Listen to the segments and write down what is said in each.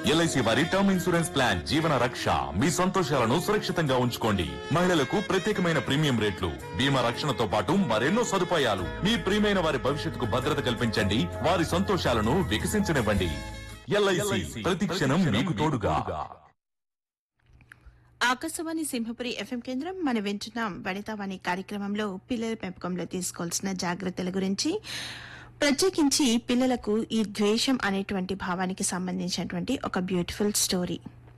LIC వారి term insurance plan జీవన రక్ష మీ సంతోషాలను సురక్షితంగా ఉంచుకోండి మహిళలకు ప్రత్యేకమైన ప్రీమియం రేట్లు బీమా రక్షణతో పాటు మరెన్నో సదుపాయాలు మీ ప్రియమైన వారి భవిష్యత్తుకు భద్రత కల్పించండి వారి సంతోషాలను వికసించనివ్వండి ఎల్ఐసి ప్రతి క్షణం మీకు తోడుగా ఆకాశవాణి సింహపురి ఎఫ్ఎం కేంద్రం మన వింటున్నాం వనితావాణి కార్యక్రమంలో పిల్లల పెంపకంలో తీసుకోవాల్సిన జాగ్రత్తల గురించి ప్రత్యేకించి పిల్లలకు ఈ ద్వేషం అనేటువంటి భావానికి సంబంధించినటువంటి ఒక బ్యూటిఫుల్ స్టోరీ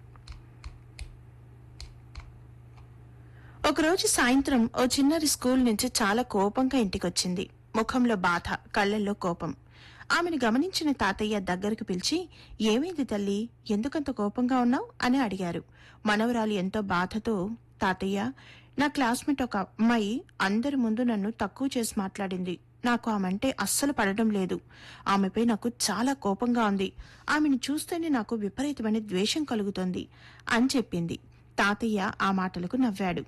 ఒకరోజు సాయంత్రం ఓ చిన్నారి స్కూల్ నుంచి చాలా కోపంగా ఇంటికొచ్చింది ముఖంలో బాధ కళ్ళల్లో కోపం ఆమెను గమనించిన తాతయ్య దగ్గరకు పిలిచి ఏమైంది తల్లి ఎందుకంత కోపంగా ఉన్నావు అని అడిగారు మనవరాలు ఎంతో బాధతో తాతయ్య నా క్లాస్మేట్ ఒక అమ్మాయి అందరి ముందు నన్ను తక్కువ చేసి మాట్లాడింది నాకు ఆమెంటే అస్సలు పడడం లేదు ఆమెపై నాకు చాలా కోపంగా ఉంది ఆమెను చూస్తేనే నాకు విపరీతమైన ద్వేషం కలుగుతోంది అని చెప్పింది తాతయ్య ఆ మాటలకు నవ్వాడు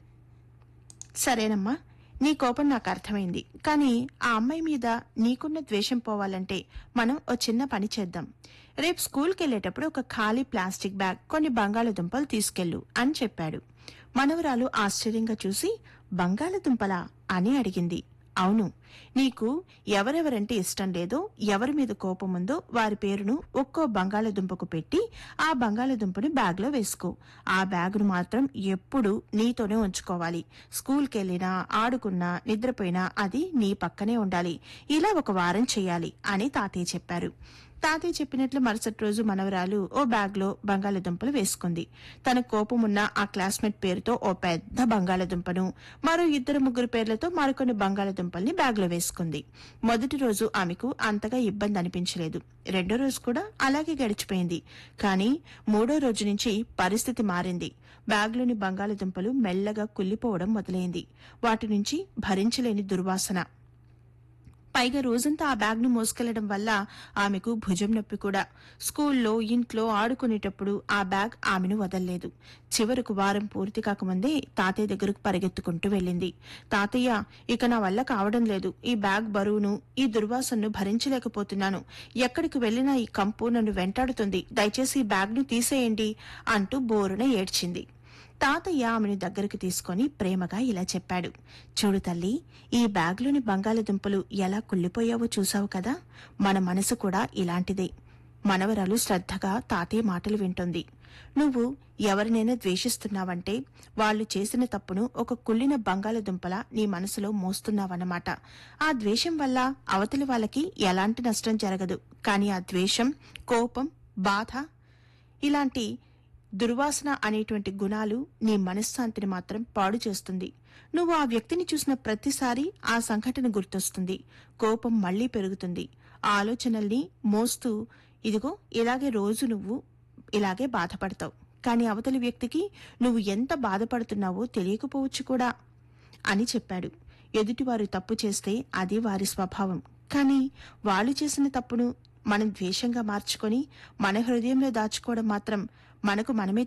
సరేనమ్మా నీ కోపం నాకు అర్థమైంది కానీ ఆ అమ్మాయి మీద నీకున్న ద్వేషం పోవాలంటే మనం ఓ చిన్న పని చేద్దాం రేపు స్కూల్కి వెళ్ళేటప్పుడు ఒక ఖాళీ ప్లాస్టిక్ బ్యాగ్ కొన్ని బంగాళదుంపలు తీసుకెళ్ళు అని చెప్పాడు మనవరాలు ఆశ్చర్యంగా చూసి బంగాళదుంపలా అని అడిగింది అవును నీకు ఎవరెవరంటే ఇష్టం లేదో ఎవరి మీద కోపం ఉందో వారి పేరును ఒక్కో బంగాళదుంపకు పెట్టి ఆ బంగాళదుంపని బ్యాగ్లో వేసుకో ఆ బ్యాగును మాత్రం ఎప్పుడూ నీతోనే ఉంచుకోవాలి స్కూల్కి వెళ్ళినా ఆడుకున్నా నిద్రపోయినా అది నీ పక్కనే ఉండాలి ఇలా ఒక వారం చేయాలి అని తాతయ్య చెప్పారు తాతయ్య చెప్పినట్లు మరుసటి రోజు మనవరాలు ఓ బ్యాగ్లో బంగాళదుంపలు వేసుకుంది తన కోపం ఉన్న ఆ క్లాస్మేట్ పేరుతో ఓ పెద్ద బంగాళదుంపను మరో ఇద్దరు ముగ్గురు పేర్లతో మరికొన్ని బంగాళదుంపల్ని బ్యాగ్లో వేసుకుంది మొదటి రోజు ఆమెకు అంతగా ఇబ్బంది అనిపించలేదు రెండో రోజు కూడా అలాగే గడిచిపోయింది కానీ మూడో రోజు నుంచి పరిస్థితి మారింది బ్యాగ్లోని బంగాళదుంపలు మెల్లగా కుళ్ళిపోవడం మొదలైంది వాటి నుంచి భరించలేని దుర్వాసన పైగా రోజంతా ఆ బ్యాగ్ను మోసుకెళ్లడం వల్ల ఆమెకు భుజం నొప్పి కూడా స్కూల్లో ఇంట్లో ఆడుకునేటప్పుడు ఆ బ్యాగ్ ఆమెను వదల్లేదు చివరకు వారం పూర్తి కాకముందే తాతయ్య దగ్గరకు పరిగెత్తుకుంటూ వెళ్ళింది తాతయ్య ఇక నా వల్ల కావడం లేదు ఈ బ్యాగ్ బరువును ఈ దుర్వాసనను భరించలేకపోతున్నాను ఎక్కడికి వెళ్లినా ఈ కంపు నన్ను వెంటాడుతుంది దయచేసి ఈ బ్యాగ్ను తీసేయండి అంటూ బోరున ఏడ్చింది తాతయ్య ఆమెను దగ్గరకు తీసుకొని ప్రేమగా ఇలా చెప్పాడు చూడు తల్లి ఈ బ్యాగ్లోని బంగాళదుంపలు ఎలా కుళ్ళిపోయావో చూసావు కదా మన మనసు కూడా ఇలాంటిదే మనవరాలు శ్రద్ధగా తాతయ్య మాటలు వింటుంది నువ్వు ఎవరినైనా ద్వేషిస్తున్నావంటే వాళ్ళు చేసిన తప్పును ఒక కుళ్ళిన బంగాళదుంపల నీ మనసులో మోస్తున్నావన్నమాట ఆ ద్వేషం వల్ల అవతలి వాళ్ళకి ఎలాంటి నష్టం జరగదు కానీ ఆ ద్వేషం కోపం బాధ ఇలాంటి దుర్వాసన అనేటువంటి గుణాలు నీ మనశ్శాంతిని మాత్రం పాడు చేస్తుంది నువ్వు ఆ వ్యక్తిని చూసిన ప్రతిసారి ఆ సంఘటన గుర్తొస్తుంది కోపం మళ్లీ పెరుగుతుంది ఆ ఆలోచనల్ని మోస్తూ ఇదిగో ఇలాగే రోజు నువ్వు ఇలాగే బాధపడతావు కానీ అవతలి వ్యక్తికి నువ్వు ఎంత బాధపడుతున్నావో తెలియకపోవచ్చు కూడా అని చెప్పాడు ఎదుటివారు తప్పు చేస్తే అది వారి స్వభావం కానీ వాళ్ళు చేసిన తప్పును మనం ద్వేషంగా మార్చుకొని మన హృదయంలో దాచుకోవడం మాత్రం మనకు మనమే